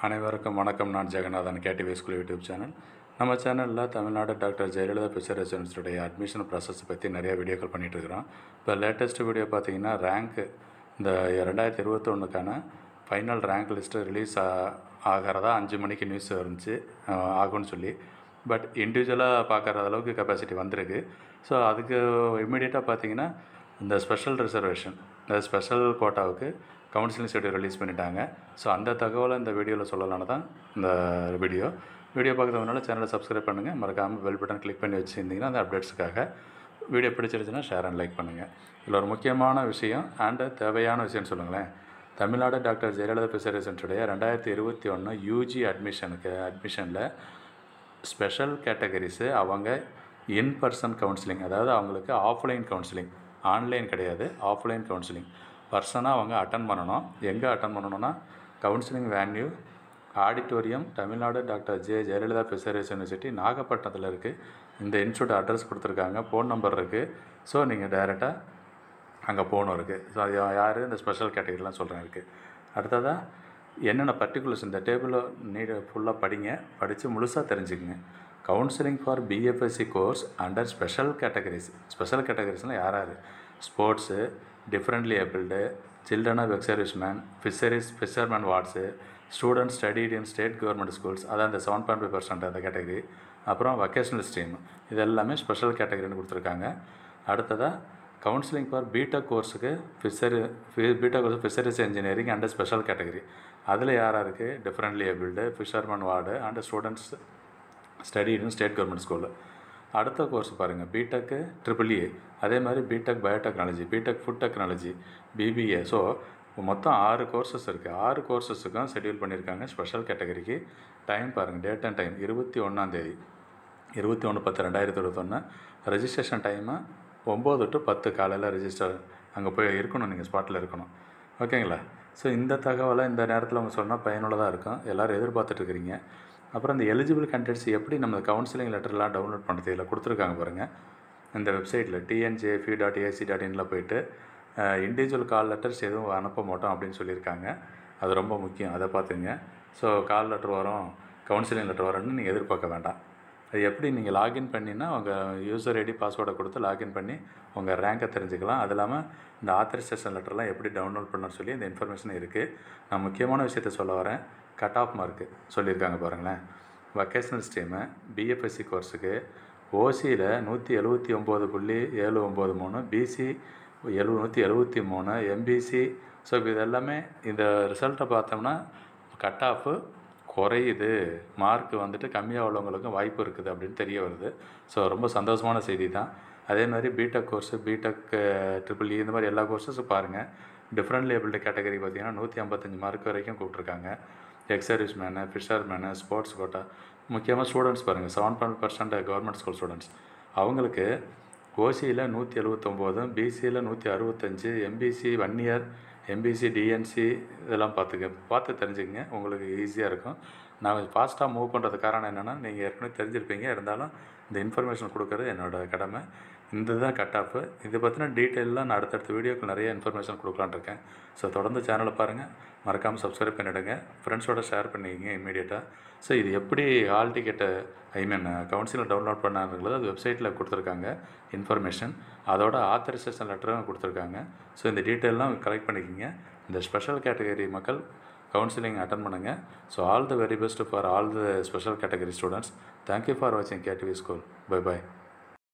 அனைவருக்கும் வணக்கம் நான் Jeganathan KTV school YouTube channel நம்ம சேனலில் தமிழ்நாடு டாக்டர் ஜெயலலிதா பிக்சர் ரெசிடென்ஸுடைய அட்மிஷன் ப்ராசஸ் பற்றி நிறைய வீடியோக்கள் பண்ணிகிட்டு இருக்கிறோம் இப்போ லேட்டஸ்ட் வீடியோ பார்த்தீங்கன்னா ரேங்க்கு இந்த ரெண்டாயிரத்தி இருபத்தொன்னுக்கான ஃபைனல் ரேங்க் லிஸ்ட்டு ரிலீஸ் ஆகிறதா அஞ்சு மணிக்கு நியூஸ் இருந்துச்சு அஹ், ஆகும்னு சொல்லி பட் இண்டிவிஜுவலாக பார்க்குற அளவுக்கு கெப்பாசிட்டி வந்திருக்கு ஸோ அதுக்கு இம்மிடியட்டாக பார்த்தீங்கன்னா இந்த ஸ்பெஷல் ரிசர்வேஷன் இந்த ஸ்பெஷல் கோட்டாவுக்கு கவுன்சிலிங் ஷெட்யூல் ரிலீஸ் பண்ணிட்டாங்க ஸோ அந்த தகவலை இந்த வீடியோவில் சொல்லலான்னு தான் இந்த வீடியோ வீடியோ பார்க்குறதுனால சேனலை சப்ஸ்கிரைப் பண்ணுங்கள் மறக்காமல் பெல் பட்டன் கிளிக் பண்ணி வச்சுருந்தீங்கன்னா அந்த அப்டேட்ஸுக்காக வீடியோ பிடிச்சிருச்சுன்னா ஷேர் அண்ட் லைக் பண்ணுங்கள் இதில் ஒரு முக்கியமான விஷயம் அண்டு தேவையான விஷயம்னு சொல்லுங்களேன் தமிழ்நாடு டாக்டர் ஜெயலலிதா பிசரேசன்ஸுடைய ரெண்டாயிரத்தி இருபத்தி ஒன்று யூஜி அட்மிஷனுக்கு அட்மிஷனில் ஸ்பெஷல் கேட்டகரிஸு அவங்க இன் பர்சன் கவுன்சிலிங் அதாவது அவங்களுக்கு ஆஃப்லைன் கவுன்சிலிங் ஆன்லைன் கிடையாது ஆஃப்லைன் கவுன்சிலிங் பர்சனாக அவங்க அட்டன் பண்ணணும் எங்கே அட்டன் பண்ணணும்னா counselling venue auditorium Tamil Nadu doctor J Jayalalithaa fisheries university நாகப்பட்டினத்தில் இருக்குது இந்த இன்ஸ்டியூட் அட்ரஸ் கொடுத்துருக்காங்க ஃபோன் நம்பர் இருக்குது ஸோ நீங்கள் டைரெக்டாக அங்கே போகணும் இருக்குது ஸோ அது யார் இந்த ஸ்பெஷல் கேட்டகரிலாம் சொல்கிறேன் இருக்குது அடுத்ததாக என்னென்ன பர்டிகுலர்ஸ் இந்த டேபிளில் நீடு ஃபுல்லாக படிங்க படித்து முழுசாக தெரிஞ்சுக்குங்க counselling for BFSc course under special categories special கேட்டகரிஸ்னால் யார் யார் sports differently abled children of ex servicemen fisheries fisherman wards student studied in state government schools அதான் இந்த செவன் பாயிண்ட் ஃபைவ் பர்சன்ட் அந்த கேட்டகரி அப்புறம் வொக்கேஷனல் ஸ்ட்ரீம் இது எல்லாமே ஸ்பெஷல் கேட்டகரின்னு கொடுத்துருக்காங்க அடுத்ததாக கவுன்சிலிங் ஃபார் பிடெக் கோர்ஸுக்கு fishery BTech course fisheries engineering and special category அதில் யார் யாருக்கு differently abled fisherman ward and students study in state government school அடுத்த கோர்ஸ் பாருங்கள் பிடெக்கு ட்ரிபிள் ஏ அதே மாதிரி BTech biotechnology BTech food technology BBA so மொத்தம் ஆறு கோர்சஸ் இருக்குது ஆறு கோர்சஸுக்கும் ஷெட்யூல் பண்ணியிருக்காங்க ஸ்பெஷல் கேட்டகரிக்கு டைம் பாருங்கள் டேட் அண்ட் டைம் இருபத்தி ஒன்றாந்தேதி இருபத்தி ஒன்று பத்து ரெண்டாயிரத்தி இருபத்தொன்று ரெஜிஸ்ட்ரேஷன் டைமு ஒம்பது டு பத்து காலையில் ரெஜிஸ்டர் அங்கே போய் இருக்கணும் நீங்கள் ஸ்பாட்டில் இருக்கணும் ஓகேங்களா ஸோ இந்த தகவலை இந்த நேரத்தில் அவங்க சொன்னால் பயனுள்ளதாக இருக்கும் எல்லோரும் எதிர்பார்த்துட்டு இருக்கிறீங்க அப்புறம் இந்த எலிஜிபிள் கேண்டிடேட்ஸ் எப்படி நம்ம கவுன்சிலிங் லெட்டர்லாம் டவுன்லோட் பண்ணுறது இதில் கொடுத்துருக்காங்க பாருங்கள் இந்த வெப்சைட்டில் டிஎன்ஜேஃபி டாட் ஏசி டாட் இனில் போயிட்டு இண்டிவிஜுவல் கால் லெட்டர்ஸ் எதுவும் அனுப்ப மாட்டோம் அப்படின்னு சொல்லியிருக்காங்க அது ரொம்ப முக்கியம் அதை பார்த்துங்க ஸோ கால் லெட்டர் வரும் கவுன்சிலிங் லெட்டர் வரும்னு நீங்கள் எதிர்பார்க்க வேண்டாம் அது எப்படி நீங்கள் லாகின் பண்ணினா உங்கள் யூசர் ஐடி பாஸ்வேர்டை கொடுத்து லாகின் பண்ணி உங்கள் ரேங்கை தெரிஞ்சுக்கலாம் அது இல்லாமல் இந்த ஆத்தரைசேஷன் லெட்டர்லாம் எப்படி டவுன்லோட் பண்ணணும்னு சொல்லி இந்த இன்ஃபர்மேஷன் இருக்குது நான் முக்கியமான விஷயத்த சொல்ல வரேன் கட் ஆஃப் மார்க்கு சொல்லியிருக்காங்க பாருங்களேன் வொக்கேஷனல் ஸ்ட்ரீமு பிஎஃப்எஸ்சி கோர்ஸுக்கு ஓசியில் நூற்றி எழுபத்தி ஒம்பது புள்ளி ஏழு ஒம்பது மூணு பிசி எழு நூற்றி எழுபத்தி மூணு எம்பிசி ஸோ இப்போ இது எல்லாமே இந்த ரிசல்ட்டை பார்த்தோம்னா கட் ஆஃபு குறையுது மார்க் வந்துட்டு கம்மியாக உள்ளவங்களுக்கும் வாய்ப்பு இருக்குது அப்படின்னு தெரிய வருது ஸோ ரொம்ப சந்தோஷமான செய்தி தான் அதே மாதிரி BTech course BTech triple E இந்த மாதிரி எல்லா கோர்ஸஸும் பாருங்கள் டிஃப்ரெண்ட் லேபிள்டு கேட்டகரி பார்த்தீங்கன்னா நூற்றி ஐம்பத்தஞ்சு மார்க் வரைக்கும் கூப்பிட்ருக்காங்க ex service men fisher men sports quota முக்கியமாக ஸ்டூடெண்ட்ஸ் பாருங்கள் seven point percent government school students அவங்களுக்கு ஓசியில் நூற்றி எழுபத்தொம்போதும் பிசியில் நூற்றி அறுபத்தஞ்சு MBC one year MBC DNC இதெல்லாம் பார்த்துக்க பார்த்து தெரிஞ்சுக்கங்க உங்களுக்கு ஈஸியாக இருக்கும் நான் கொஞ்சம் ஃபாஸ்ட்டாக மூவ் பண்ணுறது காரணம் என்னென்னா நீங்கள் ஏற்கனவே தெரிஞ்சிருப்பீங்க இருந்தாலும் இந்த இன்ஃபர்மேஷன் கொடுக்குறது என்னோடய கடமை இந்த தான் கட் ஆஃப் இதை பற்றின டீட்டெயிலாம் நான் அடுத்தடுத்த வீடியோக்கு நிறைய இன்ஃபர்மேஷன் கொடுக்கலான்னு இருக்கேன் ஸோ தொடர்ந்து சேனலை பாருங்கள் மறக்காமல் சப்ஸ்கிரைப் பண்ணிவிடுங்க ஃப்ரெண்ட்ஸோட ஷேர் பண்ணிக்கிங்க இமீடியட்டாக ஸோ இது எப்படி ஹால் டிக்கெட்டை ஐ மீன் கவுன்சிலில் டவுன்லோட் பண்ணாங்கிறது அது வெப்சைட்டில் கொடுத்துருக்காங்க இன்ஃபர்மேஷன் அதோட ஆத்தரைசேஷன் லெட்டரும் கொடுத்துருக்காங்க ஸோ இந்த டீட்டெயிலாம் கலெக்ட் பண்ணிக்கிங்க இந்த ஸ்பெஷல் கேட்டகரி மக்கள் கவுன்சிலிங் அட்டன் பண்ணுங்கள் so all the very best for all the special category students thank you for வாட்சிங் கேடிவி ஸ்கூல் பை பை